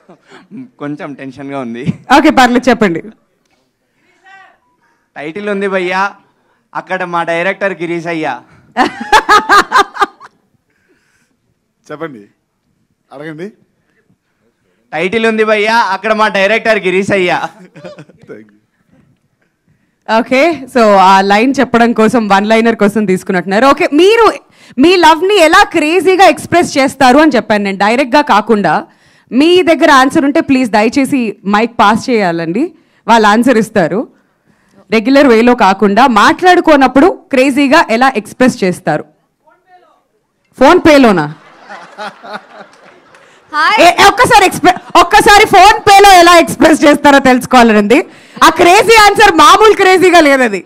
కొంచెం టెన్షన్గా ఉంది ఓకే పర్లేదు చెప్పండి టైటిల్ ఉంది భయ్యా అక్కడ మా డైరెక్టర్ గిరీష్ అయ్యా చెప్పండి అడగండి టైటిల్ ఉంది భయ్యా అక్కడ మా డైరెక్టర్ గిరీష్ అయ్యా థ్యాంక్ యూ ఓకే సో ఆ లైన్ చెప్పడం కోసం వన్ లైనర్ కోసం తీసుకున్నట్టున్నారు ఓకే మీరు మీ లవ్ ని ఎలా క్రేజీగా ఎక్స్ప్రెస్ చేస్తారు అని చెప్పాను నేను డైరెక్ట్ గా కాకుండా మీ దగ్గర ఆన్సర్ ఉంటే ప్లీజ్ దయచేసి మైక్ పాస్ చేయాలండి వాళ్ళు ఆన్సర్ ఇస్తారు రెగ్యులర్ వేలో కాకుండా మాట్లాడుకోనప్పుడు క్రేజీగా ఎలా ఎక్స్ప్రెస్ చేస్తారు ఫోన్ పేలోనా హాయ్ ఏ- ఒక్కసారి ఎక్స్ప్రెస్ ఒక్కసారి ఫోన్ పేలో ఎలా ఎక్స్ప్రెస్ చేస్తారో తెలుసుకోవాలనుంది ఆ క్రేజీ ఆన్సర్ మామూలు క్రేజీగా లేదది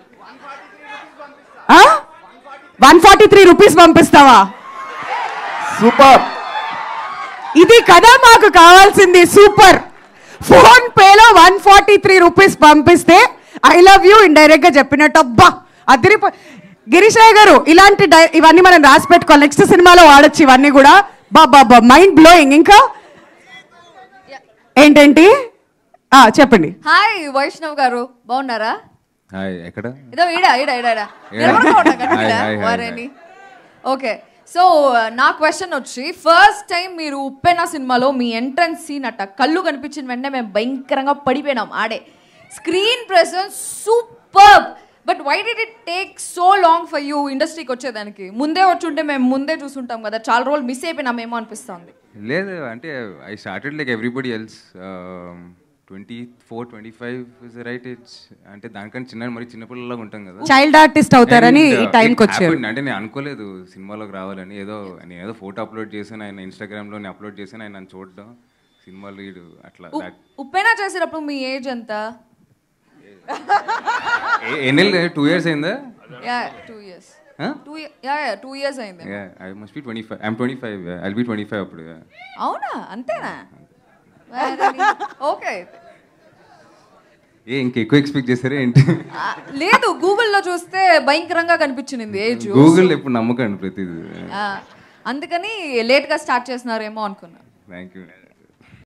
వన్ ఫార్టీ త్రీ రూపీస్ పంపిస్తావా సూపర్ ఇది కదా మాకు కావాల్సింది సూపర్ ఫోన్ పేలో వన్ ఫార్టీ త్రీ రూపీస్ పంపిస్తే ఐ లవ్ యూ ఇండైరెక్ట్ గా చెప్పినట్టు అబ్బా అదిరిపో గిరీషయ్య గారు ఇలాంటి డై- ఇవన్నీ మనం రాసి పెట్టుకోవాలి నెక్స్ట్ సినిమాలో వాడచ్చు ఇవన్నీ కూడా బాబా మైండ్ బ్లోయింగ్ ఇంకా ఏంటేంటి ఆ, చెప్పండి హాయ్ వైష్ణవ్ గారు బాగున్నారా హాయ్ ఎక్కడ ఇదో ఈడ ఈడ ఈడ ఈడ ఈడ. నిలబడుకో ఉంటా కదా హాయ్, ఈడ. హాయ్, హాయ్, వారేని ఓకే సో నా క్వశ్చన్ వచ్చి ఫస్ట్ టైం మీరు ఉప్పెన సినిమాలో మీ ఎంట్రన్స్ సీన్ అట్ట కళ్ళు కనిపించిన వెంటనే మేము భయంకరంగా పడిపోయినాం ఆడే screen presence super but why did it take so long for you ఇండస్ట్రీకి వచ్చేదానికి ముందే వచ్చుంటే మేము ముందే చూసుంటాం కదా చాలా రోజులు మిస్ అయిపోయినామేమో అనిపిస్తుంది లేదు అంటే I started like everybody else twenty four twenty five is right age అంటే దానికన్నా చిన్న మరి చిన్నపిల్లలాగా ఉంటాం కదా చైల్డ్ ఆర్టిస్ట్ అవుతారని And, ఈ uh, టైంకి it వచ్చారు happened. అంటే నేను అనుకోలేదు సినిమాలోకి రావాలని ఏదో నేను ఏదో ఫోటో అప్లోడ్ చేశాను ఆయన ఇన్స్టాగ్రామ్లో నేను అప్లోడ్ చేశాను ఆయన నన్ను చూడడం సినిమాలో వీడు అట్లా ఉప్- that- ఉప్పెన చేసేటప్పుడు మీ ఏజ్ ఎంత ఏ- ఎన్ని టూ ఇయర్స్ అయిందా yeah two years Huh? Two yeah yeah two years అయింది I must be twenty five I'm twenty five I'll be twenty five అప్పుడు yeah. అవునా అంతేనా ఓకే ఏ ఇంకెక్కువ ఎక్స్పెక్ట్ చేశారా ఏంటి లేదు గూగుల్లో చూస్తే భయంకరంగా కనిపించింది ఏజ్ గూగుల్ ఎప్పుడు నమ్మకండి ప్రతిదీ అందుకని లేట్ గా స్టార్ట్ చేస్తున్నారేమో అనుకున్నా థ్యాంక్ యూ